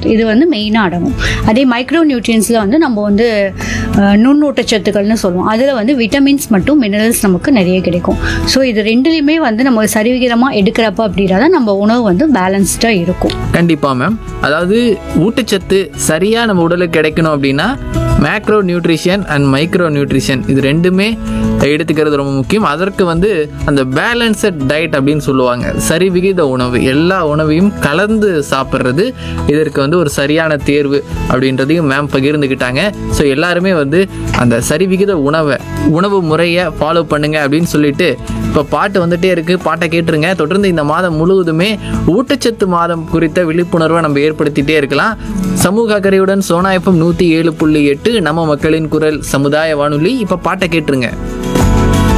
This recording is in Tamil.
சத்து இது வந்து மெயினாக அடங்கும் அதே மைக்ரோ நியூட்ரியன்ஸில் வந்து நம்ம வந்து அஹ், நுண்ணூட்டச்சத்துக்கள்னு சொல்லுவோம் அதில் வந்து விட்டமின்ஸ் மற்றும் மினரல்ஸ் நமக்கு நிறைய கிடைக்கும் ஸோ இது ரெண்டுலேயுமே வந்து நம்ம சரிவிகிதமாக எடுக்கிறப்ப அப்படின்னா நம்ம உணவு வந்து பேலன்ஸ்டாக இருக்கும் கண்டிப்பா மேம் அதாவது ஊட்டச்சத்து சரியா நம்ம உடலுக்கு கிடைக்கணும் அப்படின்னா macro nutrition and micro nutrition இது ரெண்டுமே எடுத்துக்கிறது ரொம்ப முக்கியம் அதற்கு வந்து அந்த பேலன்சட் டயட் அப்படின்னு சொல்லுவாங்க சரி விகித உணவு எல்லா உணவையும் கலந்து சாப்பிட்றது இதற்கு வந்து ஒரு சரியான தேர்வு அப்படின்றதையும் மேம் பகிர்ந்துக்கிட்டாங்க ஸோ எல்லாருமே வந்து அந்த சரி விகித உணவை உணவு முறையை ஃபாலோ பண்ணுங்க அப்படின்னு சொல்லிட்டு இப்போ பாட்டு வந்துட்டே இருக்கு பாட்டை கேட்டுருங்க தொடர்ந்து இந்த மாதம் முழுவதுமே ஊட்டச்சத்து மாதம் குறித்த விழிப்புணர்வை நம்ம ஏற்படுத்திட்டே இருக்கலாம் சமூக அக்கறையுடன் சோனா எஃப்எம் நூற்றி ஏழு புள்ளி எட்டு நம்ம மக்களின் குரல் சமுதாய வானொலி இப்போ பாட்டை கேட்டுருங்க